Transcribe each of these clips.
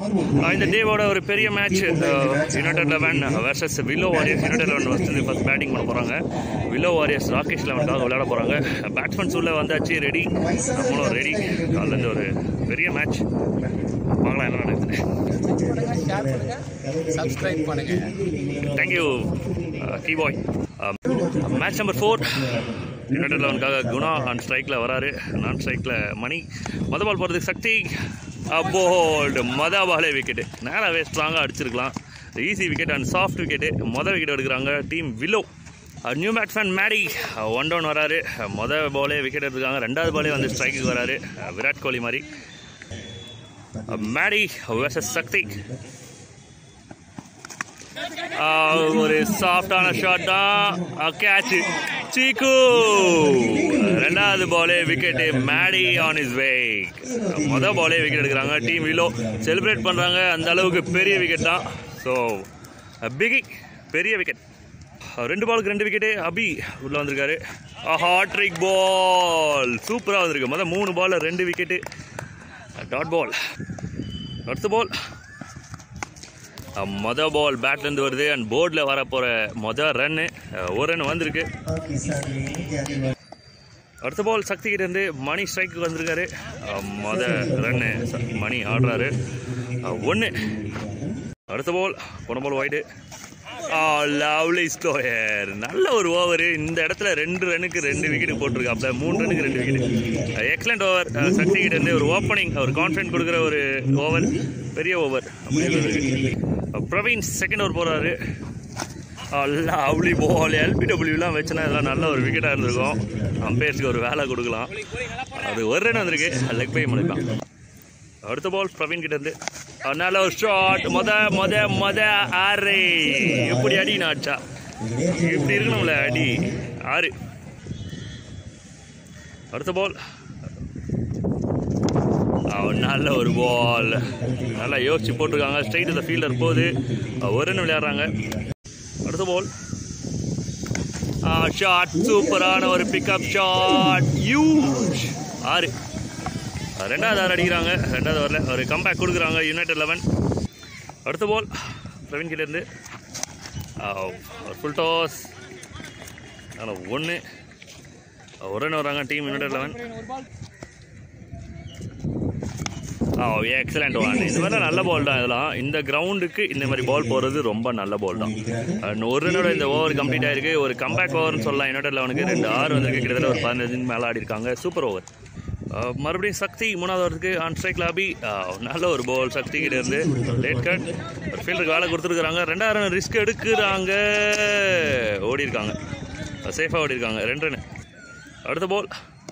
ஆஹ் இந்த டேவோட ஒரு பெரிய match United Eleven versus Willow Warriors United Eleven வந்து ஃபஸ்ட் பேட்டிங் பண்ண போகிறாங்க வில்லோ வாரியர்ஸ் ராகேஷ் லெவனுக்காக விளையாட போகிறாங்க பேட்ஸ்மேன்ஸ் உள்ள வந்தாச்சு ரெடி நம்மளும் ரெடி காலேருந்து ஒரு பெரிய மேட்ச் பார்க்கலாம் என்ன நடக்குது சப்ஸ்கிரைப் பண்ணுங்க தேங்க்யூ கீ பாய் மேட்ச் நம்பர் ஃபோர் யுனைடெட் லெவனுக்காக குணா ஆன் ஸ்ட்ரைக்கில் வராரு நான் ஸ்ட்ரைக்கில் மணி மொத பால் போகிறதுக்கு சக்தி போல்டு மொத பாலே விக்கெட்டு நேராகவே ஸ்ட்ராங்காக அடிச்சிருக்கலாம் easy wicket and soft wicket மொதல் விக்கெட் எடுக்கிறாங்க team Willow new batsman Maddy one down வராரு மொதல் பாலே விக்கெட் எடுத்துருக்காங்க ரெண்டாவது பாலே வந்து ஸ்ட்ரைக்குக்கு வராரு விராட் கோலி மாதிரி மேடி வெர்சஸ் சக்தி ஆஹ், ஒரு சாஃப்டான ஷாட் தான் கேட்ச் சீக்கு ரெண்டாவது பாலே wicket Maddy on his way மொதல் பாலே விக்கெட் எடுக்கிறாங்க டீம் வில்லோ செலிப்ரேட் பண்ணுறாங்க அந்த அளவுக்கு பெரிய விக்கெட் தான் ஸோ பிகி பெரிய விக்கெட் ரெண்டு பாலுக்கு ரெண்டு விக்கெட்டு அபி உள்ள வந்திருக்காரு ஹாட்ரிக் பால் சூப்பராக வந்திருக்கு மொதல் மூணு பால் ரெண்டு விக்கெட்டு டாட் பால் அடுத்த பால் மொதல் பால் பேட்லேருந்து வருது அண்ட் போர்டில் வர போகிற மொதல் ரன்னு ஒரு ரன் வந்திருக்கு அடுத்த பால் சக்தி கிட்ட இருந்து மணி ஸ்ட்ரைக்கு வந்திருக்காரு அஹ், மொத ரன்னு மணி ஆடுறாரு ஒன்று அடுத்த பால் போன பால் ஒயிடு லவ்லி ஸ்கோயர் நல்ல ஒரு ஓவர் இந்த இடத்துல ரெண்டு ரன்னுக்கு ரெண்டு விக்கெட் போட்டிருக்காப்ல மூணு ரன்னுக்கு ரெண்டு விக்கெட் எக்ஸலண்ட் ஓவர் சக்தி கிட்ட இருந்து ஒரு ஓப்பனிங் ஒரு கான்ஃபிடன்ட் கொடுக்குற ஒரு ஓவர் பெரிய ஓவர் பிரவீன் செகண்ட் ஓவர் போறாரு லவ்லி பால் எல்பிடபிள்யூலாம் வச்சுனா இதெல்லாம் நல்ல ஒரு விக்கெட்டாக இருந்திருக்கும் அம்பையர்ஸ்க்கு ஒரு வேலை கொடுக்கலாம் அது ஒரு ரன் வந்திருக்கு லெக் பை முடிப்பான் அடுத்த பால் பிரவீன் கிட்ட இருந்து அஹ் நல்ல ஒரு ஷாட் மொத மொத மொத ஆறு எப்படி அடி நாச்சா இப்படி இருக்கணும்ல அடி ஆறு அடுத்த பால் நல்ல ஒரு பால் நல்லா யோசிச்சு போட்டிருக்காங்க ஸ்ட்ரைட் இந்த ஃபீல்டர் போகுது அஹ் ஒரு ரன் விளையாடுறாங்க அடுத்த பால் ஷாட் சூப்பரான ஒரு பிக்கப் ஷாட் யூஸ் ஆறு ரெண்டாவது ஆறு அடிக்கிறாங்க ரெண்டாவது வரல ஒரு கம்பேக் கொடுக்குறாங்க யுனைடெட் லெவன் அடுத்த பால் பிரவீன் கிட்டேருந்து ஃபுல் டாஸ் அதில் ஒன்று ஒரு ரன் வராங்க team United Eleven ah excellent one இது மாதிரி நல்ல பால் தான் இதெல்லாம் இந்த கிரவுண்டுக்கு இந்த மாதிரி பால் போடுறது ரொம்ப நல்ல பால் தான் And ஒரு ரனோட இந்த ஓவர் கம்ப்ளீட் ஆயிருக்கு ஒரு கம்பேக் ஓவர்னு சொல்லலாம் யுனைடெட் லெவனுக்கு ரெண்டு ஆறு வந்திருக்கு கிட்டத்தட்ட ஒரு பதினஞ்சு மேலே ஆடி இருக்காங்க சூப்பர் ஓவர் மறுபடியும் சக்தி மூணாவது ஓவருக்கு ஆன் ஸ்ட்ரைக் லாபி நல்ல ஒரு பால் சக்தி கிட்ட இருந்து லேட் கட் ஒரு ஃபீல்டருக்கு வேலை கொடுத்துருக்காங்க ரெண்டாயிரம் ரன் ரிஸ்க் எடுக்கிறாங்க ஓடி இருக்காங்க சேஃபாக ஓடி இருக்காங்க ரெண்டு ரன் அடுத்த பால்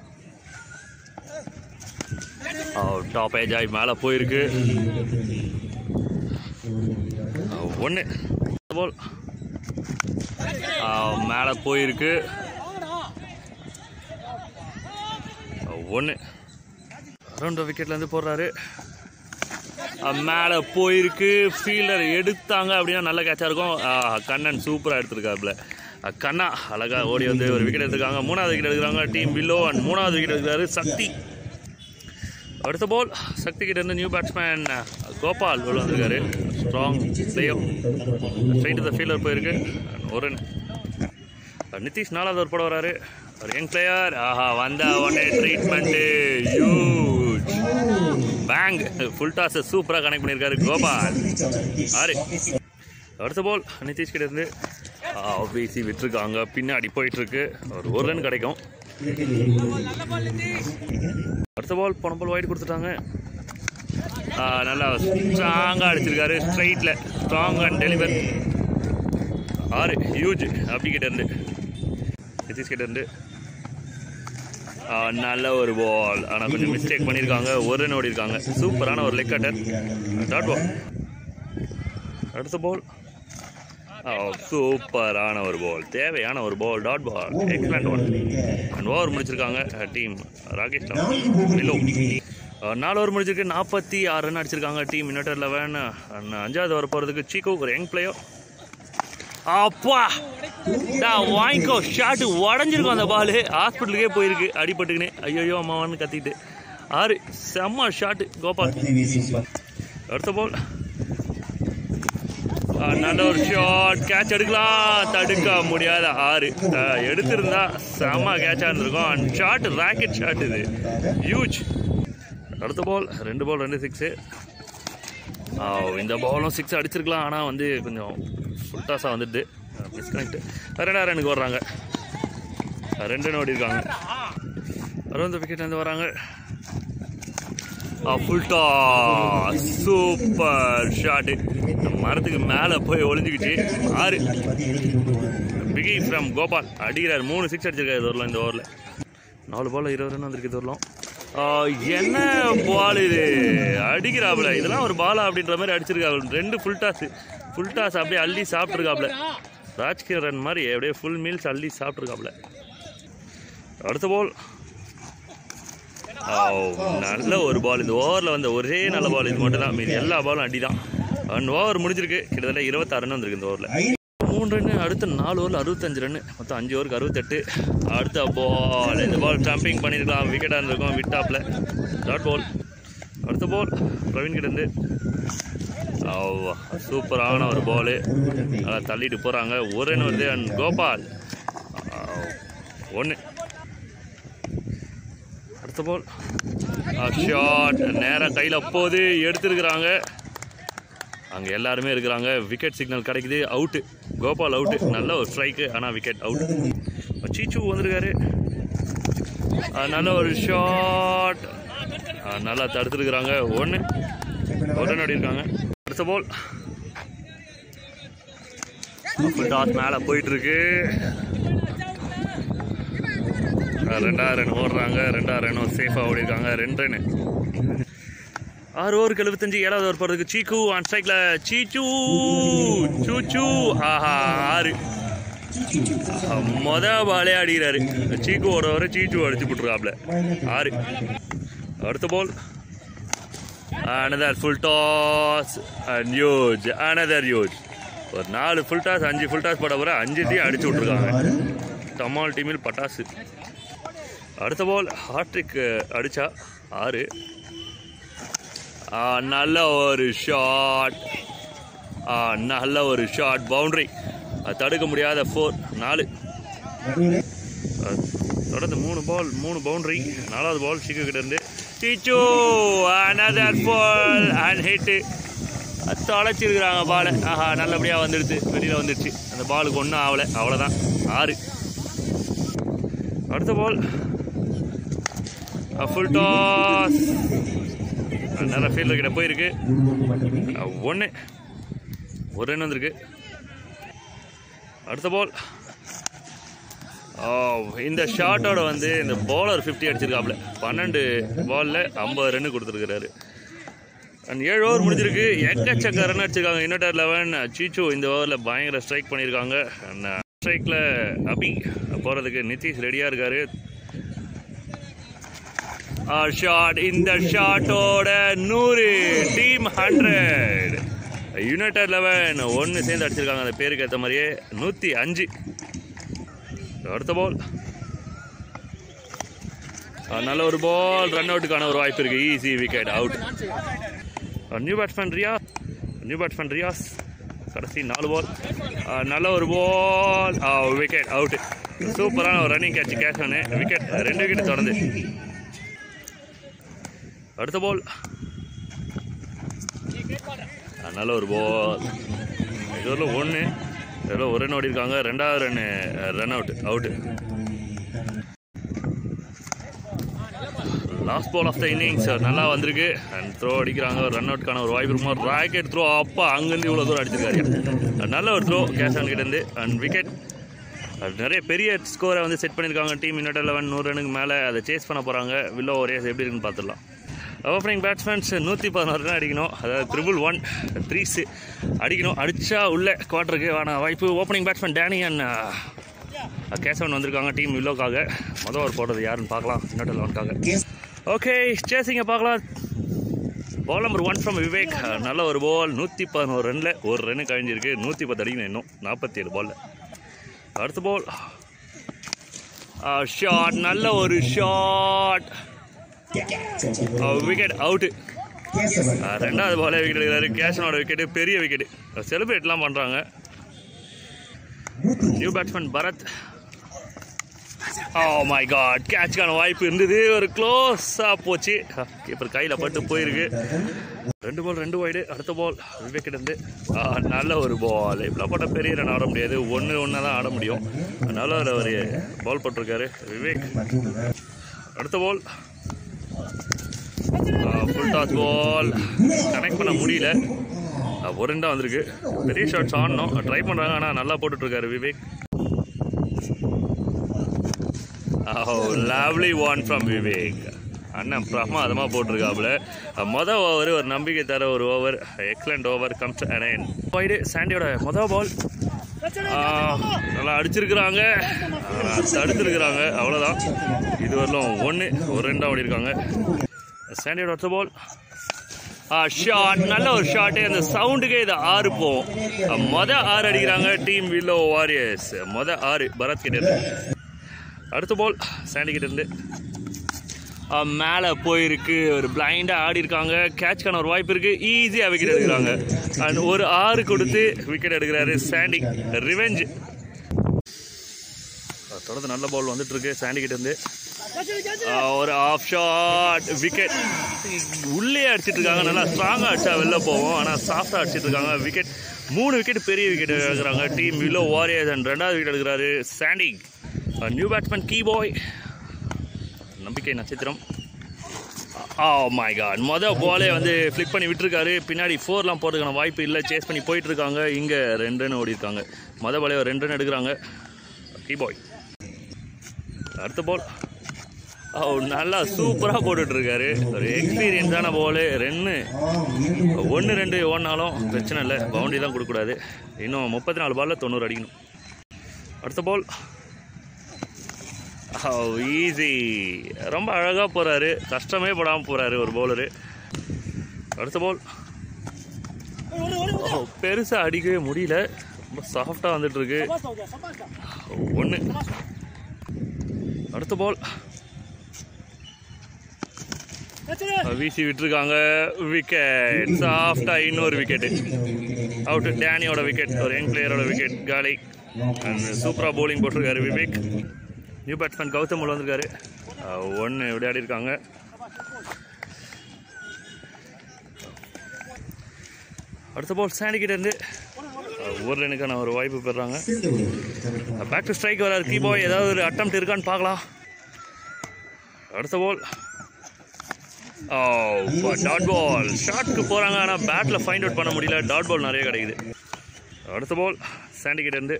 டாப் ஏஜ் ஆகி மேலே போயிருக்கு ஒன்று பால் மேலே போயிருக்கு ஒன்று ரெண்டு விக்கெட்லேருந்து போடுறாரு மேலே போயிருக்கு ஃபீல்டர் எடுத்தாங்க அப்படின்னா நல்ல கேட்சாக இருக்கும் ஆஹ், கண்ணன் சூப்பராக எடுத்திருக்காப்புல அஹ், கண்ணா அழகாக ஓடி வந்து ஒரு விக்கெட் எடுத்துருக்காங்க மூணாவது விக்கெட் எடுக்கிறாங்க டீம் வில்லோ அண்ட் மூணாவது விக்கெட் எடுக்கிறாரு சக்தி அடுத்த பால் சக்தி கிட்ட இருந்து நியூ பேட்ஸ்மேன் கோபால் உள்ள வந்திருக்காரு strong player straight the fielder போயிருக்கு ஒரு run. நிதிஷ் நாலாவது ஒரு போட வராரு ஒரு யங் பிளேயர் ஆஹா வந்த உடனே treatment huge bang full toss சூப்பராக கனெக்ட் பண்ணியிருக்காரு கோபால் ஆறு அடுத்த பால் நிதிஷ் கிட்ட இருந்து வீசி விட்டுருக்காங்க பின்னாடி போயிட்டு இருக்கு ஒரு ஒரு ரன் கிடைக்கும் அடுத்த பால் போன பால் ஒயிட் கொடுத்துட்டாங்க ஆ, நல்லா ஸ்ட்ராங்காக அடிச்சிருக்காரு ஸ்ட்ரைட்டில் ஸ்ட்ராங் அண்ட் டெலிவர் ஆறு ஹியூஜ் அப்படி கிட்ட இருந்து நிதிஷ் கிட்ட இருந்து ஆ, நல்ல ஒரு பால் ஆனால் கொஞ்சம் மிஸ்டேக் பண்ணியிருக்காங்க ஒரு ரன் ஓடி இருக்காங்க சூப்பரான ஒரு லெக் கட்டர் டாட் பால் அடுத்த பால் சூப்பரான ஒரு பால் தேவையான ஒரு ball dot ball excellent one and over முடிச்சிருக்காங்க டீம் ராகேஷ் வில்லோ நாலு ஓவர் முடிச்சிருக்கு நாற்பத்தி ஆறு ரன் அடிச்சிருக்காங்க டீம் யுனைடெட் லெவன் அஞ்சாவது ஓவர் போகிறதுக்கு சீக்கோ ஒரு யங் பிளேயர் அப்பா நான் வாங்கிக்கோ ஷாட்டு உடஞ்சிருக்கும் அந்த பால் ஹாஸ்பிட்டலுக்கே போயிருக்கு அடிபட்டுக்கினே ஐயோ அம்மாவான்னு கத்திட்டு ஆறு செம்ம ஷாட்டு கோபால் அடுத்த பால் நல்ல ஒரு ஷாட் கேட்ச் எடுக்கலாம் தடுக்க முடியாத ஆறு அஹ், எடுத்திருந்தா செம்ம கேட்சாக இருந்திருக்கும் அண்ட் ஷாட் ராக்கெட் ஷாட் இது ஹியூஜ் அடுத்த பால் ரெண்டு பால் ரெண்டு சிக்ஸு இந்த பாலும் சிக்ஸ் அடிச்சிருக்கலாம் ஆனால் வந்து கொஞ்சம் ஃபுல் டாஸாக வந்துடுது மிஸ்கனெக்ட் ரெண்டாயிரம் ரனுக்கு வர்றாங்க அஹ், ரெண்டு ரன் ஓடி இருக்காங்க அறுபது விக்கெட் வந்து வராங்க ஃபுல் டாஸ் சூப்பர் ஷாட்டு மரத்துக்கு மேலே போய் ஒளிஞ்சுக்கிச்சு ஆறு பிகி ஃப்ரம் கோபால் அடிக்கிறார் மூணு சிக்ஸ் அடிச்சிருக்காரு இது வரலாம் இந்த ஓவரில் நாலு பால் இருபது ரன் வந்திருக்கு இது வரலாம் என்ன பால் இது அடிக்கிறாப்புல இதெல்லாம் ஒரு பாலா அப்படின்ற மாதிரி அடிச்சிருக்காப்புல ரெண்டு ஃபுல் டாஸ் ஃபுல் டாஸ் அப்படியே அள்ளி சாப்பிட்ருக்காப்புல ராஜ்கிரண் மாதிரி அப்படியே ஃபுல் மீல்ஸ் அள்ளி சாப்பிட்ருக்காப்புல அடுத்த பால் நல்ல ஒரு பால் இந்த ஓவரில் வந்த ஒரே நல்ல பால் இது மட்டும் தான் மீதி எல்லா பாலும் அடி தான் ஒன் ஓவர் முடிஞ்சிருக்கு கிட்டத்தட்ட இருபத்தாறு ரன் வந்திருக்கு இந்த ஓவரில் மூணு ரன் அடுத்த நாலு ஓவரில் அறுபத்தஞ்சு ரன் மொத்தம் அஞ்சு ஓவருக்கு அறுபத்தெட்டு அடுத்த பால் இந்த பால் ஜம்பிங் பண்ணியிருக்கலாம் விக்கெட்டாக இருந்திருக்கும் விட்டாப்பில் டாட் பால் அடுத்த பால் பிரவீன் கிட்ட இருந்து சூப்பரான ஒரு பாலு நல்லா தள்ளிட்டு போகிறாங்க ஒரு ரன் வருது அண்ட் கோபால் ஒன்று அடுத்த பால் ஷாட் நேராக கையில் போது எடுத்துருக்குறாங்க அங்கே எல்லாருமே இருக்கிறாங்க விக்கெட் சிக்னல் கிடைக்குது அவுட்டு கோபால் அவுட்டு நல்ல ஒரு ஸ்ட்ரைக்கு ஆனால் விக்கெட் அவுட் சீச்சு வந்திருக்காரு அஹ் நல்ல ஒரு ஷாட் நல்லா தடுத்துருக்குறாங்க ஒன்று ஒரு ரன் இருக்காங்க அடுத்த பால் டாஸ் மேலே போயிட்டுருக்கு ரெண்டாயிரம் ரன் ஓடுறாங்க ரெண்டாயிரம் ரன் சேஃபாக ஓடிருக்காங்க ரெண்டு ரன் ஆறு ஓவருக்கு எழுபத்தஞ்சு ஏழாவது ஓவர் போகிறதுக்கு சீக்கு ஆன் ஸ்ட்ரைக்கில் சீச்சு சூச்சு ஆஹா ஆறு மொத பாலே அடிக்கிறாரு சீக்கு ஓட வர சீச்சு அடிச்சு விட்டுருக்காப்ல ஆறு அடுத்த ball another full toss and huge another huge ஒரு நாலு ஃபுல் டாஸ் அஞ்சு ஃபுல் டாஸ் போட வர அஞ்சுத்தையும் அடிச்சு விட்ருக்காங்க தம்மால் டீமில் பட்டாசு அடுத்த பால் ஹாட்ரிக் அடிச்சா ஆறு ஆ, நல்ல ஒரு ஷாட் நல்ல ஒரு ஷாட் பவுண்டரி தடுக்க முடியாத ஃபோர் நாலு அஹ், தொடர்ந்து மூணு பால் மூணு பவுண்டரி நாலாவது பால் சிக்கு கிட்ட இருந்து சீச்சு அனதர் பால் அண்ட் ஹிட்டு தொலைச்சிருக்கிறாங்க பாலை ஆஹா நல்லபடியாக வந்துடுச்சு வெளியில் வந்துடுச்சு அந்த பாலுக்கு ஒன்றும் ஆகலை அவ்வளோதான் ஆறு அடுத்த பால் ஃபுல் டாஸ் நல்ல ஃபீல்டர் கிட்ட போயிருக்கு ஒன்று ஒரு ரன் வந்திருக்கு அடுத்த பால் இந்த ஷாட்டோட வந்து இந்த bowler 50 அடிச்சிருக்காப்ல பன்னெண்டு பாலில் ஐம்பது ரன்னு கொடுத்துருக்கிறாரு அண்ட் ஏழு ஓவர் முடிஞ்சிருக்கு எக்கச்சக்க ரன் அடிச்சிருக்காங்க இன்னொட்டர் லெவன் சீச்சு இந்த ஓவரில் பயங்கர ஸ்ட்ரைக் பண்ணியிருக்காங்க அண்ட் ஸ்ட்ரைக்கில் அபி போகிறதுக்கு நிதிஷ் ரெடியாக இருக்காரு ஷாட் இந்த ஷாட்டோட நூறு டீம் ஹண்ட்ரட் யுனைடெட் லெவன் ஒன்று சேர்ந்து அடிச்சிருக்காங்க அந்த பேருக்கு ஏற்ற மாதிரியே நூற்றி அஞ்சு அடுத்த பால் நல்ல ஒரு பால் ரன் அவுட்டுக்கான ஒரு வாய்ப்பு இருக்குது easy wicket out new batsman Riyaz new batsman Riyaz கடைசி நாலு பால் நல்ல ஒரு பால் விக்கெட் அவுட் சூப்பரான ஒரு ரன்னிங் கேட்ச் கேட்ச் ஒன்று விக்கெட் ரெண்டு விக்கெட் தொடர்ந்து அடுத்த பால் நல்ல ஒரு பால் இதுவரை ஒன்று இதில் ஒரு ரன் ஓடி இருக்காங்க ரெண்டாவது run run out out last ball of the innings நல்லா வந்திருக்கு அண்ட் த்ரோ அடிக்கிறாங்க ஒரு ரன் அவுட்கான ஒரு வாய்ப்பு இருக்குமா ராக்கெட் த்ரோ அப்பா அங்கேருந்து இவ்வளோ தூரம் அடிச்சிருக்காரு நல்ல ஒரு த்ரோ கேஷ் ஆன் கிட்டேருந்து அண்ட் விக்கெட் நிறைய பெரிய ஸ்கோரை வந்து செட் பண்ணியிருக்காங்க டீம் யுனைடெட் லெவன் நூறு ரனுக்கு மேலே அதை சேஸ் பண்ண போகிறாங்க வில்லோ ஒரேஸ் எப்படி இருக்குன்னு பார்த்துடலாம் ஓப்பனிங் பேட்ஸ்மேன்ஸ் நூற்றி பதினோரு ரன் அடிக்கணும் அதாவது த்ரிபிள் ஒன் த்ரீஸு அடிக்கணும் அடித்தா உள்ள குவார்ட்டருக்கு ஆன வாய்ப்பு opening batsman Danny and Kesavan வந்திருக்காங்க டீம் வில்லோக்காக மொதல் ஓவர் போடுறது யாருன்னு பார்க்கலாம் யுனைடெட் லெவனுக்காக ஓகே சேசிங்க பார்க்கலாம் ball number one from Vivek நல்ல ஒரு பால் நூற்றி பதினோரு ரனில் ஒரு ரன்னு கழிஞ்சிருக்கு நூற்றி பத்து அடிக்கணும் இன்னும் நாற்பத்தி ஏழு பாலில் அடுத்த பால் ஷாட் நல்ல ஒரு ஷாட் விக்கெட் அவுட்டு கேசவன் ரெண்டாவது பாலே விக்கெட் எடுக்கிறாரு கேஷனோட விக்கெட்டு பெரிய விக்கெட்டு செலிப்ரேட்லாம் பண்ணுறாங்க மூத்து new batsman Bharat oh my god கேட்ச்க்கான வாய்ப்பு இருந்தது ஒரு க்ளோஸாக போச்சு கீப்பர் கையில் பட்டு போயிருக்கு ரெண்டு பால் ரெண்டு வைடு அடுத்த பால் விவேக் இருந்து ஆ, நல்ல ஒரு பால் இவ்வளோ போட்ட பெரிய ரன் ஆட முடியாது ஒன்று ஒன்று தான் ஆட முடியும் அதனால அவர் ஒரு பால் போட்டிருக்காரு விவேக் அடுத்த ball full toss ball connect பண்ண முடியல ஆ, ஒரு ரெண்டா வந்திருக்கு பெரிய ஷாட்ஸ் ஆடணும் ட்ரை பண்ணுறாங்க ஆனால் நல்லா போட்டுட்ருக்காரு Vivek lovely one from Vivek அண்ணன் பிரமாதமாக போட்டிருக்காப்புல மொதல் ஓவர் ஒரு நம்பிக்கை தர ஒரு over excellent over comes again wide சாண்டியோட மொதல் பால் நல்லா அடிச்சிருக்கிறாங்க ஆனா, தடுத்திருக்கிறாங்க அவ்வளோதான் இது வரலும் ஒன்று ஒரு ரெண்டாக ஓடிருக்காங்க சாண்டியோட அடுத்த பால் ஷாட் நல்ல ஒரு ஷாட்டு அந்த சவுண்டுக்கே இது ஆறு போகும் மொத ஆறு அடிக்கிறாங்க டீம் வில்லோ வாரியர்ஸ் மொத ஆறு பரத் கிட்ட இருந்து அடுத்த பால் சாண்டி கிட்ட இருந்து மேலே போயிருக்கு ஒரு பிளைண்டாக ஆடி இருக்காங்க கேட்ச்க்கான ஒரு வாய்ப்பு இருக்கு ஈஸியாக விக்கெட் எடுக்கிறாங்க அண்ட் ஒரு ஆறு கொடுத்து விக்கெட் எடுக்கிறாரு சாண்டி ரிவெஞ்ச் தொடர்ந்து நல்ல பால் வந்துட்டு இருக்கு சாண்டி கிட்ட இருந்து ஆஹ் ஒரு ஆஃப் ஷாட் விக்கெட் உள்ளே அடிச்சிட்டு இருக்காங்க நல்லா ஸ்ட்ராங்காக அடிச்சா வெளில போவோம் ஆனால் சாஃப்டாக அடிச்சிட்டு இருக்காங்க விக்கெட் மூணு விக்கெட் பெரிய விக்கெட் எடுக்கிறாங்க டீம் வில்லோ வாரியர்ஸ் அண்ட் ரெண்டாவது விக்கெட் எடுக்கிறாரு சாண்டி நியூ பேட்ஸ்மேன் கீ பாய் நம்பிக்கை நட்சத்திரம் ஆ மை காட் மொதல் பாலே வந்து ஃப்ளிக் பண்ணி விட்டுருக்காரு பின்னாடி ஃபோர்லாம் போகிறதுக்கான வாய்ப்பு இல்லை சேஸ் பண்ணி போயிட்டு இருக்காங்க இங்கே ரெண்டு ரன் ஓடி இருக்காங்க மொதல் பாலே ஒரு ரெண்டு ரன் எடுக்கிறாங்க கீ பாய் அடுத்த பால் ஓ நல்லா சூப்பராக போட்டுட்டு இருக்காரு ஒரு எக்ஸ்பீரியன்ஸான பால் ரெண்டு ஒன்று ரெண்டு ஓடினாலும் பிரச்சனை இல்லை பவுண்டரி தான் கொடுக்கக்கூடாது இன்னும் முப்பத்தி நாலு பாலில் தொண்ணூறு அடிக்கணும் அடுத்த பால் ஈஸி ரொம்ப அழகாக போகிறாரு கஷ்டமே படாமல் போகிறாரு ஒரு பவுலரு அடுத்த பால் ஓ பெருசாக அடிக்கவே முடியல ரொம்ப சாஃப்டாக வந்துட்டு இருக்கு ஒன்று அடுத்த பால் வீசி விட்டுருக்காங்க விக்கெட் சாஃப்டா இன்னொரு விக்கெட்டு அவுட் டேனியோட விக்கெட் ஒரு யங் பிளேயரோட விக்கெட் காலி சூப்பராக bowling போட்டிருக்காரு விவேக் நியூ பேட்ஸ்மேன் கௌதம் உள்ள வந்திருக்காரு ஒன்று விளையாடி இருக்காங்க அடுத்த பால் சாண்டி கிட்ட இருந்து அஹ், ஒரு ரனுக்கான ஒரு வாய்ப்பு பெறுறாங்க பேக் டு ஸ்ட்ரைக் வராரு கீ பாய் ஏதாவது ஒரு அட்டம் இருக்கான்னு பார்க்கலாம் அடுத்த பால் டாட் பால் ஷாட்க்கு போகிறாங்க ஆனால் பேட்டில் ஃபைண்ட் அவுட் பண்ண முடியல டாட் பால் நிறைய கிடைக்குது அடுத்த பால் சாண்டிகிட்ட இருந்து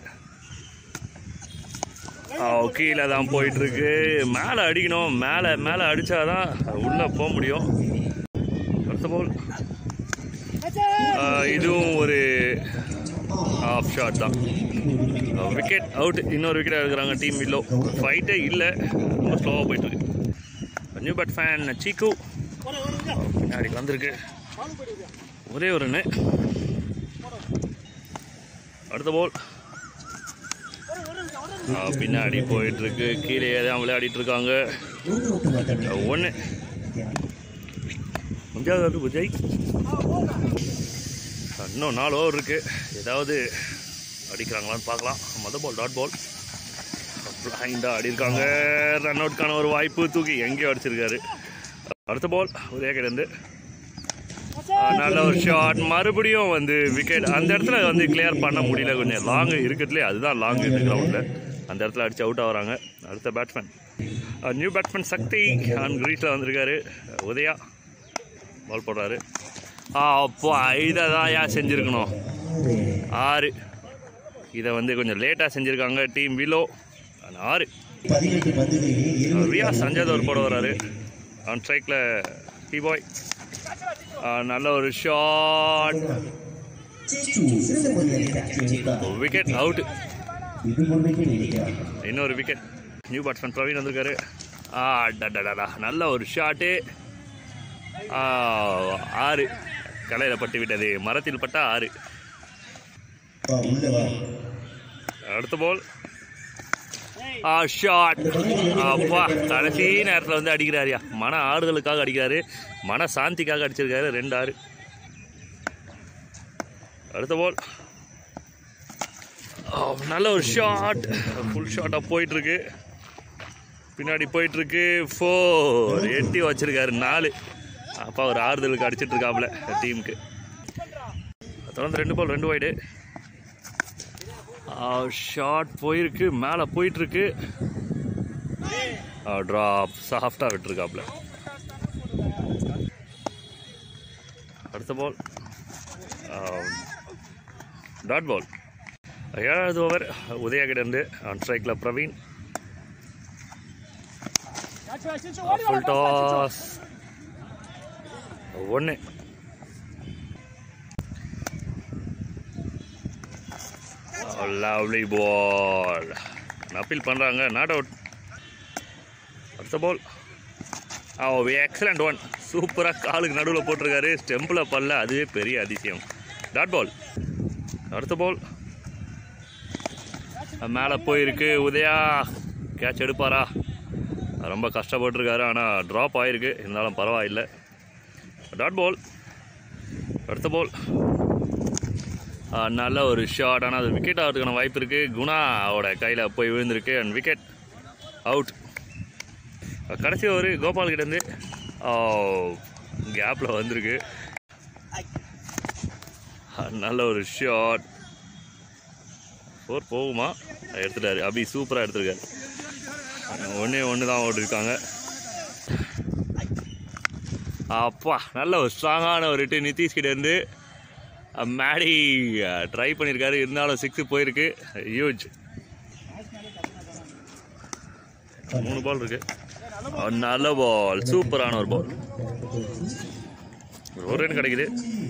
ஆ, கீழே தான் போயிட்டு இருக்கு மேலே அடிக்கணும் மேலே மேலே அடிச்சாதான் உள்ளே போக முடியும் அடுத்த பால் இதுவும் ஒரு ஆஃப் ஷாட் தான் விக்கெட் அவுட் இன்னொரு விக்கெட் எடுக்கிறாங்க டீம் வில்லோ ஃபைட்டே இல்லை ரொம்ப ஸ்லோவாக போயிட்டு இருக்கு நியூ பேட் ஃபேன் சீக்கு பின்னாடி வந்திருக்கு ஒரே ஒரு ரன்னு அடுத்த பால் பின்னாடி போயிட்டு இருக்கு கீழே தான் விளையாடிட்டு இருக்காங்க ஒன்று அஞ்சாவது விஜய் இன்னும் நாலு ஓவர் இருக்கு ஏதாவது அடிக்கிறாங்களான்னு பார்க்கலாம் மொதல் பால் டாட் பால் பிளைண்டாக ஆடிருக்காங்க ரன் அவுட்கான ஒரு வாய்ப்பு தூக்கி எங்கேயோ அடிச்சிருக்காரு அடுத்த பால் ஒரே கிடந்து நல்ல ஒரு ஷாட் மறுபடியும் வந்து விக்கெட் அந்த இடத்துல வந்து கிளியர் பண்ண முடியல கொஞ்சம் லாங் இருக்கிறதுலே அதுதான் லாங் இந்த கிரவுண்டில் அந்த இடத்துல அடிச்சு அவுட் ஆகுறாங்க அடுத்த batsman new batsman Shakti on கிரீஸில் வந்திருக்காரு உதயா பால் போடுறாரு ஆ அப்பா இதை தான் ஏன் செஞ்சுருக்கணும் ஆறு இதை வந்து கொஞ்சம் லேட்டாக செஞ்சுருக்காங்க டீம் விலோ ஆறு பதினெட்டு பந்துகளில் ரியா சஞ்சய் ஒரு போட வராரு ஆன் ஸ்ட்ரைக்கில் டி பாய் நல்ல ஒரு ஷாட் சிறந்த பந்துகளை தாக்கி வைத்தார் விக்கெட் அவுட் இது முன்னைக்கு நினைக்கிறார் இன்னொரு விக்கெட் நியூ பேட்ஸ்மேன் பிரவீன் வந்திருக்காரு ஆ டடடடா நல்ல ஒரு ஷாட்டு ஆறு கலையில் பட்டு விட்டது மரத்தில் பட்டா ஆறு வா உள்ள வா அடுத்த பால் ஷாட் அப்பா கடைசி நேரத்தில் வந்து அடிக்கிறாருயா மன ஆறுதலுக்காக அடிக்கிறாரு மன சாந்திக்காக அடிச்சிருக்காரு ரெண்டு ஆறு அடுத்த பால் நல்ல ஒரு ஷாட் ஃபுல் ஷாட்டாக போயிட்டுருக்கு பின்னாடி போயிட்டுருக்கு ஃபோர் எட்டி வச்சிருக்காரு நாலு அப்பா ஒரு ஆறுதலுக்கு அடிச்சிட்டு இருக்காப்புல டீமுக்கு தொடர்ந்து ரெண்டு பால் ரெண்டு வைடு ஷார்ட் போயிருக்கு மேலே போயிட்டுருக்கு ட்ராப் சாஃப்டாக விட்டுருக்காப்புல அடுத்த பால் டாட் பால் ஏழாவது ஓவர் உதயகிடந்து ஆன் ஸ்ட்ரைக்கில் பிரவீன் ஃபுல் டாஸ் ஒன்று லவ்லி பால் அப்பீல் பண்ணுறாங்க நாட் அவுட் அடுத்த பால் ஓ எக்ஸலண்ட் ஒன் சூப்பராக காலுக்கு நடுவில் போட்டிருக்காரு ஸ்டெம்பில் பல்ல அதுவே பெரிய அதிசயம் டாட் பால் அடுத்த பால் மேலே போயிருக்கு உதயா கேட்ச் எடுப்பாரா ரொம்ப கஷ்டப்பட்டிருக்காரு ஆனால் ட்ராப் ஆகிருக்கு இருந்தாலும் பரவாயில்லை டாட் பால் அடுத்த பால் நல்ல ஒரு ஷாட் ஆனால் அது விக்கெட் ஆகிறதுக்கான வாய்ப்பு இருக்குது குணாவோட கையில் போய் விழுந்திருக்கு அண்ட் விக்கெட் அவுட் கடைசி ஒரு கோபால் கிட்டேருந்து கேப்பில் வந்திருக்கு நல்ல ஒரு ஷாட் ஃபோர் போகுமா எடுத்துட்டாரு அபி சூப்பராக எடுத்திருக்காரு ஒன்றே ஒன்று தான் ஓட்டிருக்காங்க அப்பா நல்ல ஒரு ஸ்ட்ராங்கான ஒரு ஹிட்டு நிதிஷ் கிட்டேருந்து மேடி ட்ரை பண்ணியிருக்காரு இருந்தாலும் சிக்ஸு போயிருக்கு ஹியூஜ் மூணு பால் இருக்கு அஹ் நல்ல பால் சூப்பரான ஒரு பால் ஒரு ரன் கிடைக்குது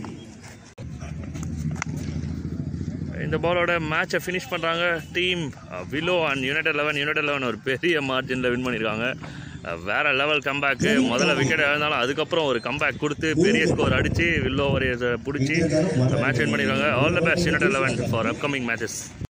இந்த பாலோட மேட்சை ஃபினிஷ் பண்ணுறாங்க team Willow and United Eleven United Eleven ஒரு பெரிய மார்ஜினில் வின் பண்ணியிருக்காங்க அஹ் வேற லெவல் கம்பேக்கு முதல்ல விக்கெட் இழந்தாலும் அதுக்கப்புறம் ஒரு கம்பேக் கொடுத்து பெரிய ஸ்கோர் அடித்து வில்லோ ஒரு பிடிச்சி மேட்ச் வின் பண்ணியிருக்காங்க all the best United Eleven for upcoming matches